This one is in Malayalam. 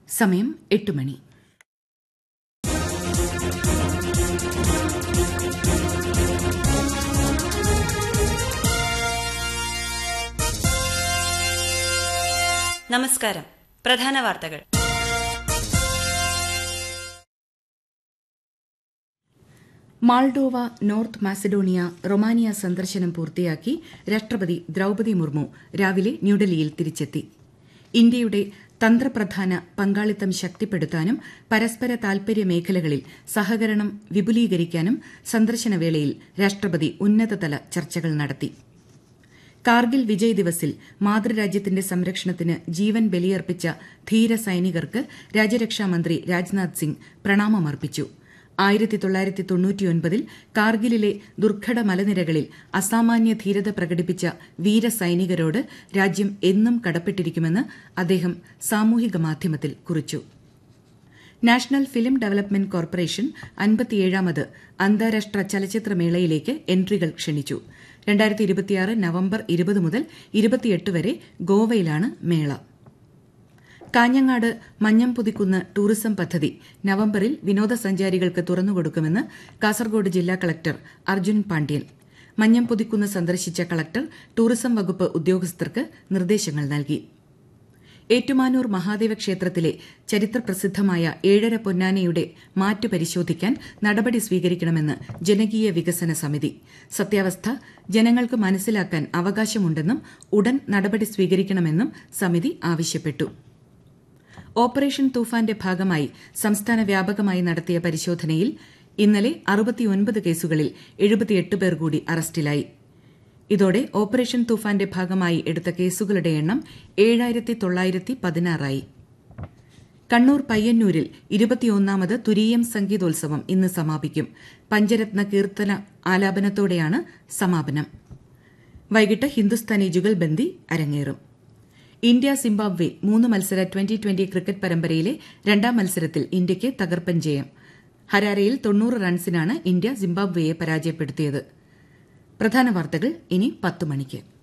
സമയം എട്ട് മണി നമസ്കാരം പ്രധാന വാർത്തകൾ മാൾഡോവ നോർത്ത് മാസഡോണിയ റൊമാനിയ സന്ദർശനം പൂർത്തിയാക്കി രാഷ്ട്രപതി ദ്രൌപതി മുർമു രാവിലെ ന്യൂഡൽഹിയിൽ തിരിച്ചെത്തി ഇന്ത്യയുടെ തന്ത്രപ്രധാന പങ്കാളിത്തം ശക്തിപ്പെടുത്താനും പരസ്പര താൽപര്യ മേഖലകളിൽ സഹകരണം വിപുലീകരിക്കാനും സന്ദർശനവേളയിൽ രാഷ്ട്രപതി ഉന്നതതല ചർച്ചകൾ നടത്തി കാർഗിൽ വിജയ് ദിവസിൽ മാതൃരാജ്യത്തിന്റെ സംരക്ഷണത്തിന് ജീവൻ ബലിയർപ്പിച്ച ധീര സൈനികർക്ക് രാജ്യരക്ഷാമന്ത്രി രാജ്നാഥ് സിംഗ് പ്രണാമമർപ്പിച്ചു ആയിരത്തി തൊള്ളായിരത്തി തൊണ്ണൂറ്റിയൊൻപതിൽ കാർഗിലിലെ ദുർഘട മലനിരകളിൽ അസാമാന്യ ധീരത പ്രകടിപ്പിച്ച വീരസൈനികരോട് രാജ്യം എന്നും കടപ്പെട്ടിരിക്കുമെന്ന് അദ്ദേഹം സാമൂഹിക മാധ്യമത്തിൽ കുറിച്ചു നാഷണൽ ഫിലിം ഡെവലപ്മെന്റ് കോർപ്പറേഷൻ അൻപത്തിയേഴാമത് അന്താരാഷ്ട്ര ചലച്ചിത്രമേളയിലേക്ക് എൻട്രികൾ ക്ഷണിച്ചു രണ്ടായിരത്തി ഇരുപത്തിയാറ് നവംബർ ഇരുപത് മുതൽ ഇരുപത്തിയെട്ട് വരെ ഗോവയിലാണ് മേള കാഞ്ഞങ്ങാട് മഞ്ഞംപുതിക്കുന്ന് ടൂറിസം പദ്ധതി നവംബറിൽ വിനോദസഞ്ചാരികൾക്ക് തുറന്നുകൊടുക്കുമെന്ന് കാസർഗോഡ് ജില്ലാ കളക്ടർ അർജുൻ പാണ്ഡ്യൻ മഞ്ഞംപുതിക്കുന്ന് സന്ദർശിച്ച കളക്ടർ ടൂറിസം വകുപ്പ് ഉദ്യോഗസ്ഥർക്ക് നിർദ്ദേശങ്ങൾ നൽകി ഏറ്റുമാനൂർ മഹാദേവ ക്ഷേത്രത്തിലെ ചരിത്രപ്രസിദ്ധമായ ഏഴര പൊന്നാനയുടെ മാറ്റു പരിശോധിക്കാൻ നടപടി സ്വീകരിക്കണമെന്ന് ജനകീയ വികസന സമിതി സത്യാവസ്ഥ ജനങ്ങൾക്ക് മനസ്സിലാക്കാൻ അവകാശമുണ്ടെന്നും ഉടൻ നടപടി സ്വീകരിക്കണമെന്നും സമിതി ആവശ്യപ്പെട്ടു ഓപ്പറേഷൻ തൂഫാന്റെ ഭാഗമായി സംസ്ഥാന വ്യാപകമായി നടത്തിയ പരിശോധനയിൽ ഇന്നലെ അറുപത്തിയൊൻപത് കേസുകളിൽ എഴുപത്തിയെട്ട് പേർ കൂടി അറസ്റ്റിലായി ഇതോടെ ഓപ്പറേഷൻ തൂഫാന്റെ ഭാഗമായി എടുത്ത കേസുകളുടെ എണ്ണം ഏഴായിരത്തി തൊള്ളായിരത്തി പതിനാറായി കണ്ണൂർ പയ്യന്നൂരിൽ ഇരുപത്തിയൊന്നാമത് തുരീയം സംഗീതോത്സവം ഇന്ന് സമാപിക്കും പഞ്ചരത്ന കീർത്തന ആലാപനത്തോടെയാണ് സമാപനം വൈകിട്ട് ഹിന്ദുസ്ഥാനി ജുഗൽബന്ദി അരങ്ങേറും ഇന്ത്യ സിംബാബ്വെ മൂന്ന് മത്സര ട്വന്റി ട്വന്റി ക്രിക്കറ്റ് പരമ്പരയിലെ രണ്ടാം മത്സരത്തിൽ ഇന്ത്യയ്ക്ക് തകർപ്പൻ ജയം ഹരാരയിൽ തൊണ്ണൂറ് റൺസിനാണ് ഇന്ത്യ സിംബാബ്വെയെ പരാജയപ്പെടുത്തിയത് പ്രധാന വാർത്തകൾ ഇനി പത്ത് മണിക്ക്